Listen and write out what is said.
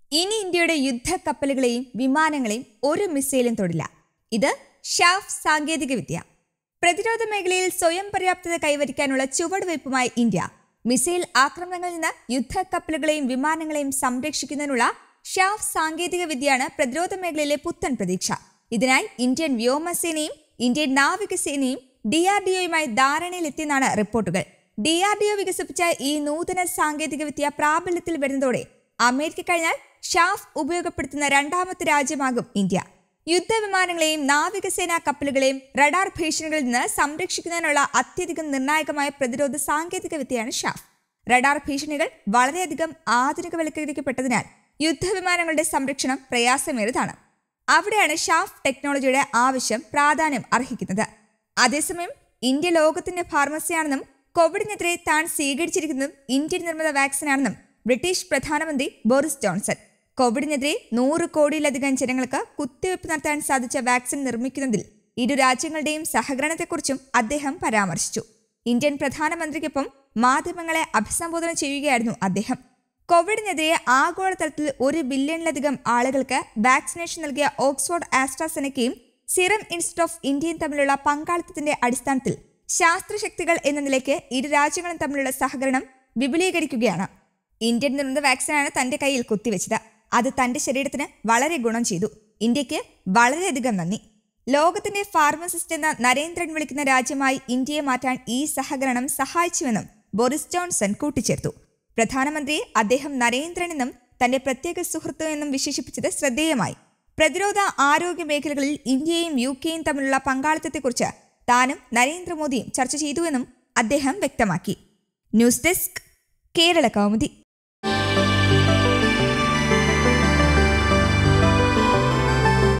ഇനി ഇന്ത്യയുടെ യുദ്ധക്കപ്പലുകളെയും വിമാനങ്ങളെയും ഒരു മിസൈലും തൊടില്ല ഇത് ഷാഫ് സാങ്കേതികവിദ്യ പ്രതിരോധ മേഖലയിൽ സ്വയം പര്യാപ്തത കൈവരിക്കാനുള്ള ചുവടുവയ്പുമായി ഇന്ത്യ മിസൈൽ ആക്രമണങ്ങളിൽ നിന്ന് യുദ്ധക്കപ്പലുകളെയും വിമാനങ്ങളെയും സംരക്ഷിക്കുന്നതിനുള്ള ഷാഫ് സാങ്കേതിക വിദ്യയാണ് പ്രതിരോധ മേഖലയിലെ പുത്തൻ പ്രതീക്ഷ ഇതിനായി ഇന്ത്യൻ വ്യോമസേനയും ഇന്ത്യൻ നാവികസേനയും ഡി ആർ ഡി ഒയുമായി ധാരണയിലെത്തിയെന്നാണ് റിപ്പോർട്ടുകൾ ഡി ആർ ഡി ഒ വികസിപ്പിച്ച ഈ നൂതന സാങ്കേതിക വിദ്യ പ്രാബല്യത്തിൽ വരുന്നതോടെ അമേരിക്ക കഴിഞ്ഞാൽ ഷാഫ് ഉപയോഗപ്പെടുത്തുന്ന രണ്ടാമത്തെ രാജ്യമാകും ഇന്ത്യ യുദ്ധവിമാനങ്ങളെയും നാവികസേനാ കപ്പലുകളെയും റഡാർ ഭീഷണികളിൽ നിന്ന് സംരക്ഷിക്കുന്നതിനുള്ള അത്യധികം നിർണായകമായ പ്രതിരോധ സാങ്കേതിക വിദ്യയാണ് ഷാഫ് റഡാർ ഭീഷണികൾ വളരെയധികം ആധുനികവൽക്കരിക്കപ്പെട്ടതിനാൽ യുദ്ധവിമാനങ്ങളുടെ സംരക്ഷണം പ്രയാസമേറിയതാണ് അവിടെയാണ് ഷാഫ് ടെക്നോളജിയുടെ ആവശ്യം പ്രാധാന്യം അർഹിക്കുന്നത് അതേസമയം ഇന്ത്യ ലോകത്തിന്റെ ഫാർമസിയാണെന്നും കോവിഡിനെതിരെ താൻ സ്വീകരിച്ചിരിക്കുന്നതും ഇന്ത്യൻ നിർമ്മിത വാക്സിനാണെന്നും ബ്രിട്ടീഷ് പ്രധാനമന്ത്രി ബോറിസ് ജോൺസൺ കോവിഡിനെതിരെ നൂറ് കോടിയിലധികം ജനങ്ങൾക്ക് കുത്തിവയ്പ് നടത്താൻ സാധിച്ച വാക്സിൻ നിർമ്മിക്കുന്നതിൽ ഇരു രാജ്യങ്ങളുടെയും സഹകരണത്തെക്കുറിച്ചും അദ്ദേഹം പരാമർശിച്ചു ഇന്ത്യൻ പ്രധാനമന്ത്രിക്കൊപ്പം മാധ്യമങ്ങളെ അഭിസംബോധന ചെയ്യുകയായിരുന്നു അദ്ദേഹം കോവിഡിനെതിരെ ആഗോളതലത്തിൽ ഒരു ബില്യണിലധികം ആളുകൾക്ക് വാക്സിനേഷൻ നൽകിയ ഓക്സ്ഫോർഡ് ആസ്ട്രാസെനക്കയും സിറം ഇൻസ്റ്റിറ്റ്യൂട്ട് ഓഫ് ഇന്ത്യയും തമ്മിലുള്ള പങ്കാളിത്തത്തിന്റെ അടിസ്ഥാനത്തിൽ ശാസ്ത്രശക്തികൾ എന്ന നിലയ്ക്ക് ഇരു രാജ്യങ്ങളും തമ്മിലുള്ള സഹകരണം വിപുലീകരിക്കുകയാണ് ഇന്ത്യൻ നിർമ്മിത വാക്സിനാണ് തന്റെ കയ്യിൽ കുത്തിവെച്ചത് അത് തന്റെ ശരീരത്തിന് വളരെ ഗുണം ചെയ്തു ഇന്ത്യക്ക് വളരെയധികം നന്ദി ലോകത്തിന്റെ ഫാർമസിസ്റ്റ് എന്ന നരേന്ദ്രൻ വിളിക്കുന്ന രാജ്യമായി ഇന്ത്യയെ മാറ്റാൻ ഈ സഹകരണം സഹായിച്ചുവെന്നും ബോറിസ് ജോൺസൺ കൂട്ടിച്ചേർത്തു പ്രധാനമന്ത്രിയെ അദ്ദേഹം നരേന്ദ്രൻ എന്നും തന്റെ പ്രത്യേക സുഹൃത്തു എന്നും വിശേഷിപ്പിച്ചത് ശ്രദ്ധേയമായി പ്രതിരോധ ആരോഗ്യ മേഖലകളിൽ ഇന്ത്യയും യു കെയും തമ്മിലുള്ള പങ്കാളിത്തത്തെക്കുറിച്ച് താനും നരേന്ദ്രമോദിയും ചർച്ച ചെയ്തുവെന്നും അദ്ദേഹം വ്യക്തമാക്കി ന്യൂസ് ഡെസ്ക് കേരള കൗമുദി